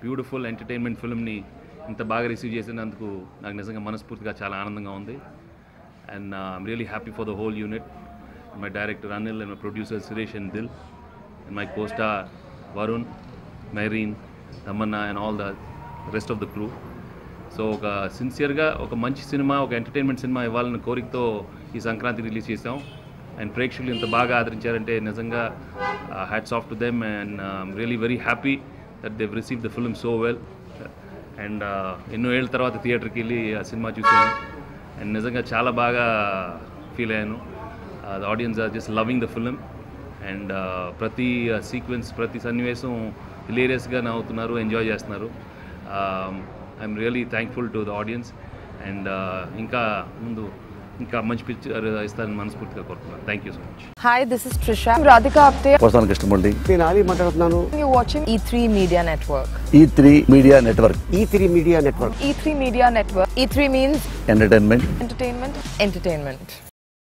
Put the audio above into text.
Beautiful entertainment ఫిల్మ్ని ఇంత బాగా receive చేసినందుకు నాకు నిజంగా మనస్ఫూర్తిగా చాలా ఆనందంగా ఉంది and I'm really happy for the whole unit my director Anil and my producer Suresh and Dil and my costar Varun Mehreen Tamannaah and all the rest of the crew so ఒక సిన్సియర్గా ఒక మంచి సినిమా ఒక ఎంటర్టైన్మెంట్ సినిమా ఇవ్వాలన్న కోరికతో ఈ సంక్రాంతి రిలీజ్ చేసాం అండ్ ప్రేక్షకులు ఇంత బాగా ఆదరించారంటే నిజంగా hats off to them and really very happy that they receive the film so well and ఎన్నో ఏళ్ళ తర్వాత థియేటర్కి వెళ్ళి ఆ సినిమా చూశాను అండ్ నిజంగా చాలా బాగా ఫీల్ అయ్యాను the audience are just loving the film and ప్రతి సీక్వెన్స్ ప్రతి సన్నివేశం హిలేరియస్గా నవ్వుతున్నారు ఎంజాయ్ చేస్తున్నారు I'm really thankful to the audience and ఇంకా ముందు ఇంకా మంచి పిక్చర్ ఇస్తారని మనస్ఫూర్తిగా కోరుతున్నాను thank you so much Hi, this is Trisha. I'm Radhika Apte. వస్తాను కృష్ణమూర్తి నేను ఆలీ మాట్లాడుతున్నాను You're watching E3 Media Network. E three Media Network E three Media Network E3 Media Network. E3 means entertainment entertainment, entertainment.